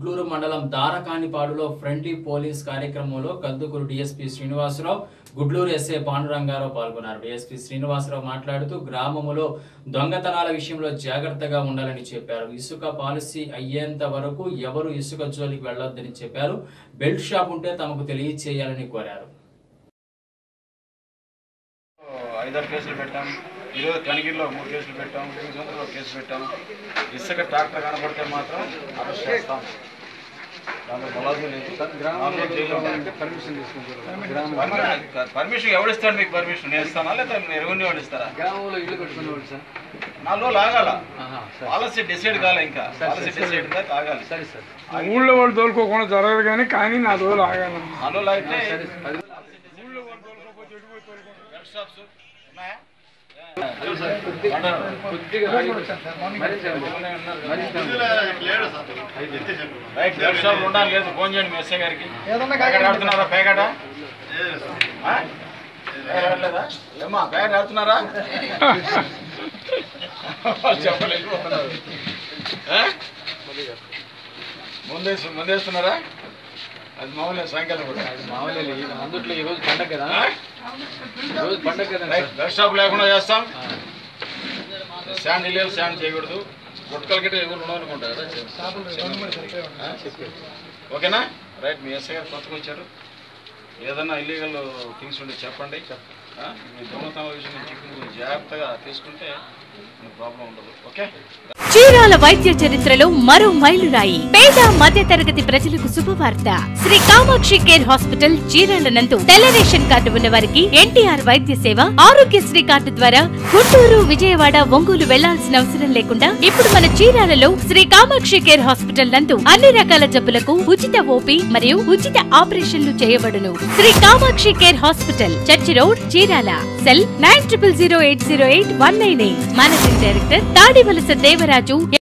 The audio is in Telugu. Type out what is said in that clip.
గుడ్లూరు మండలం దారకానిపాడులో ఫ్రంట్లీ పోలీస్ కార్యక్రమంలో కందుకూరు డీఎస్పీ శ్రీనివాసరావు గుడ్లూరు ఎస్ఏ పాండురంగారావు పాల్గొన్నారు డీఎస్పీ శ్రీనివాసరావు మాట్లాడుతూ గ్రామములో దొంగతనాల విషయంలో జాగ్రత్తగా ఉండాలని చెప్పారు ఇసుక పాలసీ అయ్యేంత వరకు ఎవరు ఇసుక జోలికి వెళ్లొద్దని చెప్పారు బెల్ట్ షాప్ ఉంటే తమకు తెలియచేయాలని కోరారు ఐదారు కేసులు పెట్టాం ఈరోజు కనిగిరిలో మూడు కేసులు పెట్టాం శ్రీశంకర్లో ఒక కేసు పెట్టాం ఇసుక ట్రాక్టర్ కనబడితే మాత్రం అరెస్ట్ చేస్తాం దాంట్లో మొలాజు లేదు మామూలుగా జైల్లో ఉండాలంటే పర్మిషన్ తీసుకుంటారు పర్మిషన్ ఎవడిస్తాడు మీకు పర్మిషన్ నేను ఇస్తానా లేదా రెవెన్యూ వాళ్ళు ఇస్తారా గ్రామంలో ఇల్లు కట్టుకునేవాడు సార్ నాలో లాగాల ఆహా, సరే పాలసీ డిసైడ్ కాలే ఇంకా పాలసీ డిసైడ్ కాక ఆగాలి సరే సార్ ఊళ్ళో వాళ్ళు తోలుకోకుండా జరగదు కానీ కానీ నా రోజులు ఆగాను నాలో లాగితే సరే అది షాప్స్ ఉన్నాయా కొద్దిగా మరించండి మరించండి రైట్ లెఫ్ట్ షాప్ ఉండాలి లేదు ఫోన్ చేయండి మీ ఎస్ఐ గారికి ప్యాకెట్ ఆడుతున్నారా ప్యాకెటా ఆ? ప్యాకెట్ ఆడలేదా ఏమ్మా ప్యాకెట్ ఆడుతున్నారా వాళ్ళు చెప్పలేదు ఆ? ముందేస్తు ముందేస్తున్నారా అది మామూలు సాయంకాలం కూడా మామూలే ఈ- అందుట్లో ఈ రోజు పండగ కదా ఆ? ఈ రోజు పండగ కదా రైట్ లెఫ్ట్ షాప్ లేకుండా చేస్తాం శాండ్ ఇల్లు శాండ్ చేయకూడదు గుట్కల గిట్ట ఎవరు ఉండవు అనుకుంటా కదా ఆ? ఓకేనా రైట్ మీ ఎస్ఐ గారు కొత్తగా వచ్చారు ఏదన్నా ఇల్లీగల్ థింగ్స్ ఉంటే చెప్పండి ఆ? మీ దొంగతనం విషయం నుంచి కొంచెం జాగ్రత్తగా తీసుకుంటే ప్రాబ్లం ఉండదు ఓకే చీరాల వైద్య చరిత్రలో మరో మైలురాయి పేద మధ్య తరగతి ప్రజలకు శుభవార్త శ్రీ కామాక్షి కేర్ హాస్పిటల్ చీరాల నందు తెల్ల రేషన్ కార్డు ఉన్న వారికి ఎన్టీఆర్ వైద్య సేవ ఆరోగ్యశ్రీ కార్డు ద్వారా గుంటూరు విజయవాడ ఒంగోలు వెళ్లాల్సిన అవసరం లేకుండా ఇప్పుడు మన చీరాలలో శ్రీ కామాక్షి కేర్ హాస్పిటల్ నందు అన్ని రకాల జబ్బులకు ఉచిత ఓపీ మరియు ఉచిత ఆపరేషన్లు చేయబడును Shri Kamakshi care hospital church road Chirala cell nine triple zero eight zero eight one nine eight managing director Tadivalasa Devaraju